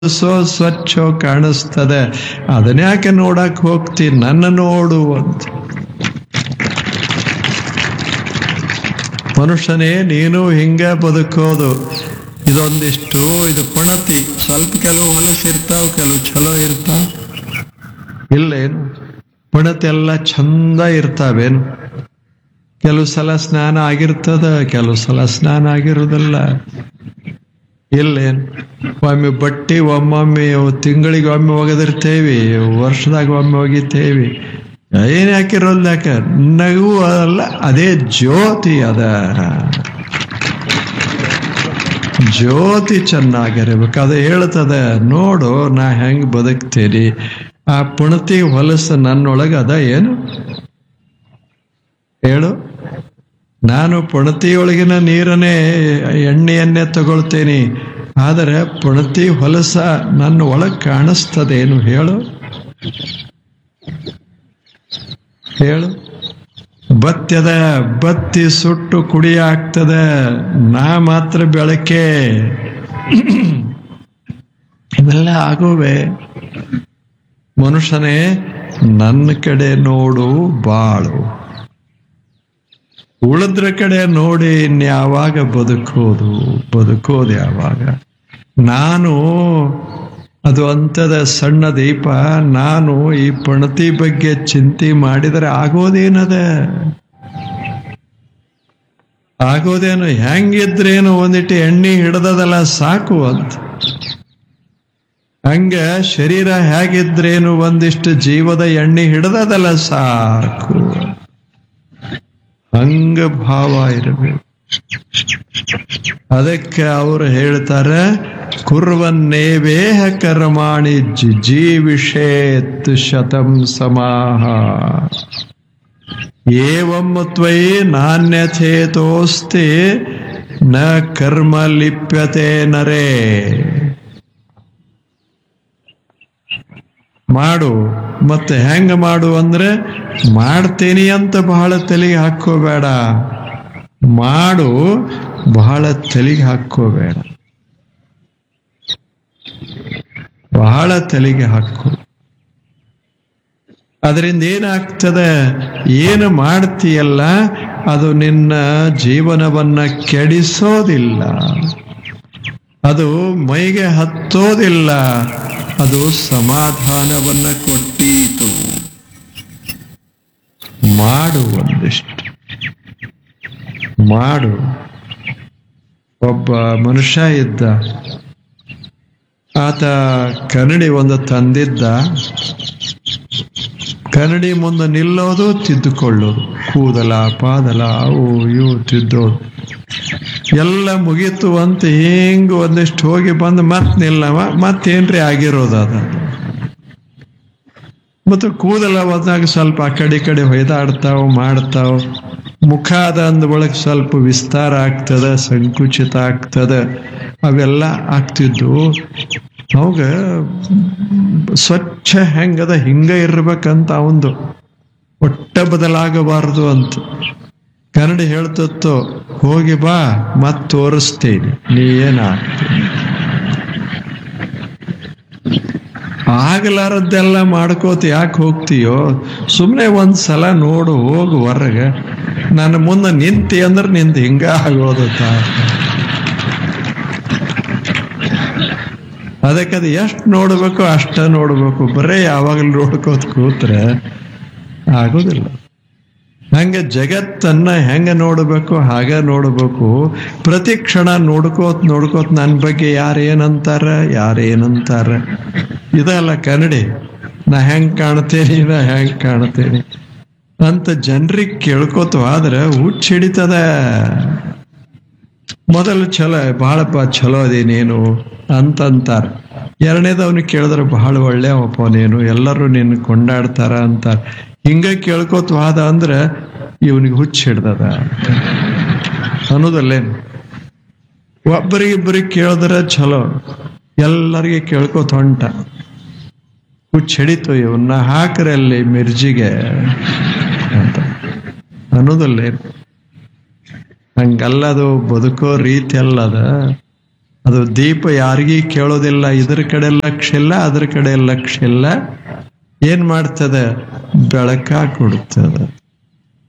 so ಸ್ವಚ್ಛ ಕಾಣಿಸ್ತದೆ ಅದನ್ಯಾಕೆ ನೋಡಕ್ ಹೋಗ್ತಿ ನನ್ನ ನೋಡು ಅಂತ ಮನುಷ್ಯನೇ ನೀನು ಹಿಂಗ ಬದುಕೋದು ಇದೊಂದಿಷ್ಟು ಇದು ಪಣತಿ ಸ್ವಲ್ಪ ಕೆಲವು ಹೊಲಸು ಇರ್ತಾವ ಕೆಲವು ಚಲೋ ಇರ್ತಾವ ಇಲ್ಲೇನು ಪಣತಿ ಎಲ್ಲ ಚಂದ ಇರ್ತಾವೇನು ಕೆಲವು ಸಲ ಸ್ನಾನ ಆಗಿರ್ತದ ಕೆಲವು ಸಲ ಸ್ನಾನ ಆಗಿರೋದಿಲ್ಲ ಇಲ್ಲೇನು ಒಮ್ಮೆ ಬಟ್ಟಿ ಒಮ್ಮೊಮ್ಮೆ ತಿಂಗಳಿಗೆ ಒಮ್ಮೆ ಒಗೆದಿರ್ತೇವಿ ವರ್ಷದಾಗ ಒಮ್ಮೆ ಒಗಿತೇವಿ ಏನ್ ಹಾಕಿರೋಲ್ಲ ಯಾಕ ನಗು ಅಲ್ಲ ಅದೇ ಜ್ಯೋತಿ ಅದ ಜ್ಯೋತಿ ಚೆನ್ನಾಗಿರ್ಬೇಕು ಅದು ಹೇಳ್ತದ ನೋಡು ನಾ ಹೆಂಗ್ ಬದುಕ್ತೇನಿ ಆ ಪುಣತಿ ಹೊಲಸು ನನ್ನೊಳಗ ಅದ ಏನು ಹೇಳು ನಾನು ಪುಣತಿಯೊಳಗಿನ ನೀರನ್ನೇ ಎಣ್ಣೆಯನ್ನೇ ತಗೊಳ್ತೇನೆ ಆದರೆ ಪುಣತಿ ಹೊಲಸ ನನ್ನ ಒಳಗೆ ಕಾಣಿಸ್ತದೇನು ಹೇಳು ಹೇಳು ಬತ್ಯದ ಬತ್ತಿ ಸುಟ್ಟು ಕುಡಿ ಆಗ್ತದೆ ನಾ ಮಾತ್ರ ಬೆಳಕೆ ಇವೆಲ್ಲ ಆಗುವೆ ಮನುಷ್ಯನೇ ನನ್ನ ಕಡೆ ನೋಡು ಬಾಳು ಉಳಿದ್ರ ಕಡೆ ನೋಡಿ ಇನ್ಯಾವಾಗ ಬದುಕೋದು ಬದುಕೋದು ಯಾವಾಗ ನಾನು ಅದು ಅಂತದ ಸಣ್ಣ ದೀಪ ನಾನು ಈ ಪಣತಿ ಬಗ್ಗೆ ಚಿಂತೆ ಮಾಡಿದರೆ ಆಗೋದೇನದ ಆಗೋದೇನು ಹೆಂಗಿದ್ರೇನು ಒಂದಿಟ್ಟು ಎಣ್ಣೆ ಹಿಡ್ದದಲ್ಲ ಸಾಕು ಅಂತ ಹಂಗ ಶರೀರ ಹೇಗಿದ್ರೇನು ಒಂದಿಷ್ಟು ಜೀವದ ಎಣ್ಣೆ ಹಿಡ್ದದಲ್ಲ ಸಾಕು ಹಂಗ ಭಾವ ಇರಬೇಕು ಅದಕ್ಕೆ ಅವರು ಹೇಳ್ತಾರೆ ಕುರ್ವನ್ನೇವೇಹ ಕರ್ಮಾಣಿ ಜೀವಿಷೇತ್ ಶತಂ ಸಮಾಹ ಏವಂ ತ್ವಯಿ ನಾಣ್ಯಥೇತೋಸ್ತಿ ನ ಕರ್ಮ ಲಿಪ್ಯತೆ ನರೇ ಮಾಡು ಮತ್ತೆ ಹೆಂಗ ಮಾಡು ಅಂದ್ರೆ ಮಾಡ್ತೇನಿ ಅಂತ ಬಹಳ ತಲೆಗೆ ಹಾಕೋಬೇಡ ಮಾಡು ಬಹಳ ತಲೆಗೆ ಹಾಕೋಬೇಡ ಬಹಳ ತಲೆಗೆ ಹಾಕೋ ಅದರಿಂದ ಏನಾಗ್ತದೆ ಏನು ಮಾಡ್ತೀಯಲ್ಲ ಅದು ನಿನ್ನ ಜೀವನವನ್ನ ಕೆಡಿಸೋದಿಲ್ಲ ಅದು ಮೈಗೆ ಹತ್ತೋದಿಲ್ಲ ಅದು ಸಮಾಧಾನವನ್ನ ಕೊಟ್ಟೀತು ಮಾಡು ಒಂದಿಷ್ಟು ಮಾಡು ಒಬ್ಬ ಮನುಷ್ಯ ಇದ್ದ ಆತ ಕನ್ನಡಿ ಒಂದು ತಂದಿದ್ದ ಕನ್ನಡಿ ಮುಂದೆ ನಿಲ್ಲೋದು ತಿದ್ದುಕೊಳ್ಳೋದು ಕೂದಲ ಪಾದಲ ಅವು ಇವು ತಿದ್ದೋದು ಎಲ್ಲ ಮುಗೀತು ಅಂತ ಹಿಂಗ ಒಂದಿಷ್ಟು ಹೋಗಿ ಬಂದು ಮತ್ ನಿಲ್ಲವ ಮತ್ತೇನ್ರಿ ಆಗಿರೋದು ಅದ ಮತ್ತು ಕೂದಲ ಹೋದಾಗ ಸ್ವಲ್ಪ ಆ ಕಡೆ ಈ ಕಡೆ ಹೊಯ್ದಾಡ್ತಾವ ಮಾಡ್ತಾವ ಮುಖ ಅದ ಅಂದ ಒಳಗೆ ಸ್ವಲ್ಪ ವಿಸ್ತಾರ ಆಗ್ತದ ಸಂಕುಚಿತ ಆಗ್ತದ ಅವೆಲ್ಲ ಆಗ್ತಿದ್ವು ಅವಾಗ ಸ್ವಚ್ಛ ಹೆಂಗದ ಹಿಂಗ ಇರ್ಬೇಕಂತ ಅವಂದು ಒಟ್ಟ ಬದಲಾಗಬಾರದು ಅಂತ ಕನ್ನಡಿ ಹೇಳ್ತತ್ತು ಹೋಗಿ ಬಾ ಮತ್ ತೋರಿಸ್ತೇನೆ ನೀ ಏನಾಗ್ತೀನಿ ಆಗಲಾರದ್ದೆಲ್ಲ ಮಾಡ್ಕೋತ ಯಾಕೆ ಹೋಗ್ತೀಯೋ ಸುಮ್ಮನೆ ಒಂದ್ ಸಲ ನೋಡು ಹೋಗು ಹೊರಗೆ ನನ್ನ ಮುಂದೆ ನಿಂತಿ ಅಂದ್ರೆ ನಿಂದ ಹಿಂಗ ಆಗೋದು ಅದಕ್ಕೆ ಅದು ಎಷ್ಟು ನೋಡ್ಬೇಕು ಅಷ್ಟ ನೋಡ್ಬೇಕು ಬರೇ ಯಾವಾಗಲೂ ನೋಡ್ಕೋತ ಕೂತ್ರೆ ಆಗೋದಿಲ್ಲ ಹಂಗೆ ಜಗತ್ತನ್ನ ಹೆಂಗ ನೋಡಬೇಕು ಹಾಗೆ ನೋಡಬೇಕು ಪ್ರತಿ ಕ್ಷಣ ನೋಡ್ಕೋತ್ ನೋಡ್ಕೋತ್ ನನ್ನ ಬಗ್ಗೆ ಯಾರೇನಂತಾರ ಯಾರೇನಂತಾರ ಇದಲ್ಲ ಕನ್ನಡಿ ನಾ ಹೆಂಗ್ ಕಾಣ್ತೇನಿ ನಾ ಹೆಂಗ್ ಕಾಣ್ತೇನಿ ಅಂತ ಜನರಿಗೆ ಕೇಳ್ಕೋತ ಆದ್ರೆ ಹುಚ್ಚ ಹಿಡಿತದ ಮೊದಲು ಚಲೋ ಬಹಳಪ್ಪ ಚಲೋ ಅದೇನೇನು ಅಂತಂತಾರ ಎರಡನೇದವನು ಕೇಳಿದ್ರೆ ಬಹಳ ಒಳ್ಳೆಯವಪ್ಪ ನೀನು ಎಲ್ಲರೂ ನಿನ್ನ ಕೊಂಡಾಡ್ತಾರ ಅಂತಾರ ಹಿಂಗ ಕೇಳ್ಕೋತ ವಾದ ಅಂದ್ರೆ ಇವನಿಗೆ ಹುಚ್ಚ ಹಿಡ್ದದ ಅನ್ನೋದಲ್ಲೇನು ಒಬ್ಬರಿಗಿಬ್ಬರಿಗೆ ಕೇಳಿದ್ರೆ ಚಲೋ ಎಲ್ಲರಿಗೆ ಕೇಳ್ಕೋತ ಹೊಂಟ ಹುಚ್ಚ ಹಿಡಿತು ಇವನ್ನ ಹಾಕ್ರಲ್ಲಿ ಮಿರ್ಜಿಗೆ ಅಂತ ಅನ್ನೋದಲ್ಲೇನು ಹಂಗಲ್ಲದು ಬದುಕೋ ರೀತಿ ಅಲ್ಲದ ಅದು ದೀಪ ಯಾರಿಗೂ ಕೇಳೋದಿಲ್ಲ ಇದ್ರ ಕಡೆ ಲಕ್ಷ್ಯ ಇಲ್ಲ ಅದ್ರ ಕಡೆ ಲಕ್ಷ್ಯ ಇಲ್ಲ ಏನ್ ಮಾಡ್ತದ ಬೆಳಕ ಕೊಡ್ತದ